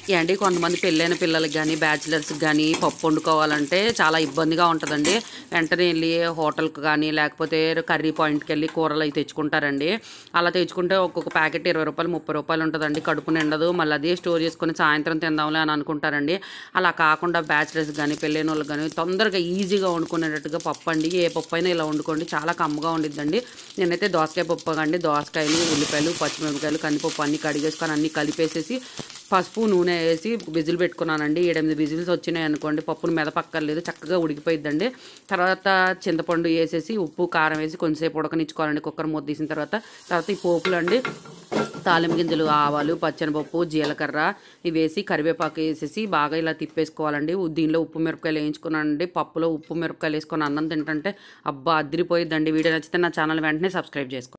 ఏంటి కొంతమంది పెళ్ళైన పిల్లలకి కానీ బ్యాచిలర్స్కి కానీ పప్పు వండుకోవాలంటే చాలా ఇబ్బందిగా ఉంటుందండి వెంటనే వెళ్ళి హోటల్కి కానీ లేకపోతే కర్రీ పాయింట్కి వెళ్ళి కూరలు అవి తెచ్చుకుంటారండి అలా తెచ్చుకుంటే ఒక్కొక్క ప్యాకెట్ ఇరవై రూపాయలు ముప్పై రూపాయలు ఉంటుందండి కడుపు నిండదు మళ్ళీ అదే స్టోర్ చేసుకొని సాయంత్రం తిందాంలే అని అనుకుంటారండి అలా కాకుండా బ్యాచిలర్స్ కానీ పెళ్ళైన వాళ్ళకి కానీ తొందరగా ఈజీగా వండుకునేటట్టుగా పప్పు అండి ఏ పప్పు అయినా ఇలా వండుకోండి చాలా కమ్మగా ఉండిద్దండి నేనైతే దోసకాయ పప్పు అండి దోసకాయలు ఉల్లిపాయలు పచ్చిమిరపకాయలు కందిపప్పు అన్నీ కడిగేసుకొని అన్నీ కలిపేసేసి పసుపు నూనె వేసి విజిల్ పెట్టుకున్నానండి ఏడెనిమిది విజిల్స్ వచ్చినాయి అనుకోండి పప్పును మెదపక్కర్లేదు చక్కగా ఉడికిపోయిద్దండి తర్వాత చింతపండు వేసేసి ఉప్పు కారం వేసి కొంచెంసేపు ఉడకనిచ్చుకోవాలండి కుక్కర్ మూత తీసిన తర్వాత తర్వాత ఈ పోపులు అండి తాలింపు గింజలు ఆవాలు పచ్చనిపప్పు జీలకర్ర ఇవి వేసి కరివేపాకు వేసేసి బాగా ఇలా తిప్పేసుకోవాలండి ఉ- దీనిలో ఉప్పు మిరపకాయలు వేయించుకున్నానండి పప్పులో ఉప్పు మిరపకాయలు వేసుకొని అన్నం తింటుంటే అబ్బా అదిరిపోయిద్దండి వీడియో నచ్చితే నా ఛానల్ వెంటనే సబ్స్క్రైబ్ చేసుకోండి